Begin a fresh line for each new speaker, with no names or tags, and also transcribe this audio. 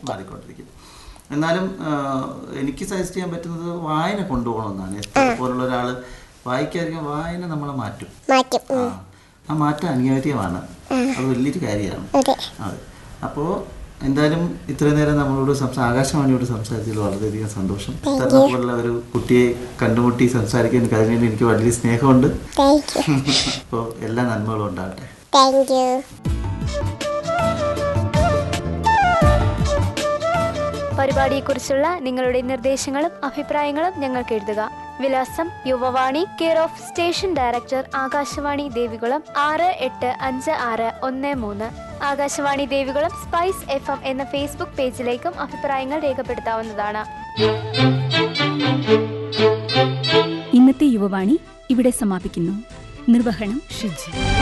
മാറിക്കൊണ്ടിരിക്കും എന്നാലും ആ, എനിക്ക് സജസ്റ്റ് ചെയ്യാൻ പറ്റുന്നത് വായന കൊണ്ടുപോകണമെന്നാണ് എസ്തർ പോലുള്ള ഒരാൾ വായിക്കാതിരിക്കാൻ വായന നമ്മളെ മാറ്റും
മാറ്റും
ആ
ഉം.
ആ മാറ്റം അനിവാര്യമാണ് അത് വലിയൊരു കാര്യമാണ്
അതെ
അതെ അപ്പോൾ എന്തായാലും ഇത്രയും നേരം നമ്മളോട് സംസാ ആകാശവാണിയോട് സംസാരിച്ചതിൽ വളരെയധികം സന്തോഷം എസ്തറിനെ പോലുള്ള ഒരു കുട്ടിയെ കണ്ടുമുട്ടി സംസാരിക്കാൻ കഴിഞ്ഞതിൽ എനിക്ക് വലിയ സ്നേഹമുണ്ട്
താങ്ക് യു
അപ്പോൾ എല്ലാ നന്മകളും ഉണ്ടാകട്ടെ
താങ്ക് യു
പരിപാടിയെക്കുറിച്ചുള്ള നിങ്ങളുടെ നിർദ്ദേശങ്ങളും അഭിപ്രായങ്ങളും ഞങ്ങൾക്ക് എഴുതുക വിലാസം Yuvavani care of station director Akashvani Devikulam ആറ് എട്ട് അഞ്ച് ആറ് ഒന്ന് മൂന്ന് Akashvani Devikulam spice F M എന്ന ഫേസ്ബുക്ക് പേജിലേക്കും അഭിപ്രായങ്ങൾ രേഖപ്പെടുത്താവുന്നതാണ്
ഇന്നത്തെ യുവവാണി ഇവിടെ സമാപിക്കുന്നു നിർവഹണം ഷിജി